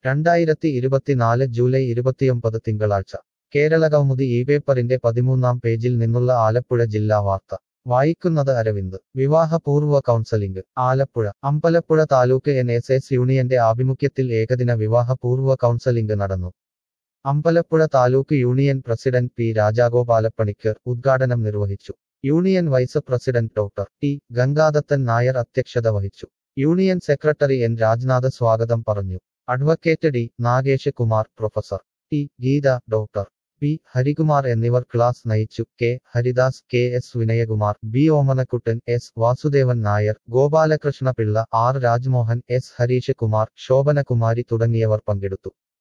രണ്ടായിരത്തി ഇരുപത്തിനാല് ജൂലൈ ഇരുപത്തിയൊമ്പത് തിങ്കളാഴ്ച കേരളകൗമുദി ഈ പേപ്പറിന്റെ പതിമൂന്നാം പേജിൽ നിന്നുള്ള ആലപ്പുഴ ജില്ലാ വാർത്ത വായിക്കുന്നത് അരവിന്ദ് വിവാഹപൂർവ്വ counselling Alappuzha Ambalappuzha taluk N S S യൂണിയന്റെ ആഭിമുഖ്യത്തിൽ ഏകദിന വിവാഹപൂർവ്വ കൗൺസലിംഗ് നടന്നു Ambalappuzha taluk union president P Rajagopalappanikkar ഉദ്ഘാടനം നിർവഹിച്ചു union vice president doctor T Gangadathan Nair അധ്യക്ഷത വഹിച്ചു യൂണിയൻ സെക്രട്ടറി എൻ രാജ്നാഥ് സ്വാഗതം പറഞ്ഞു advocate D Nagesh Kumar professor T Geetha doctor P Harikumar എന്നിവർ ക്ലാസ് നയിച്ചു K Haridas K S Vinayakumar B Omanakuttan S Vasudevan Nair Gopalakrishna Pillai R Rajmohan S Harish Kumar Sobhanakumari തുടങ്ങിയവർ പങ്കെടുത്തു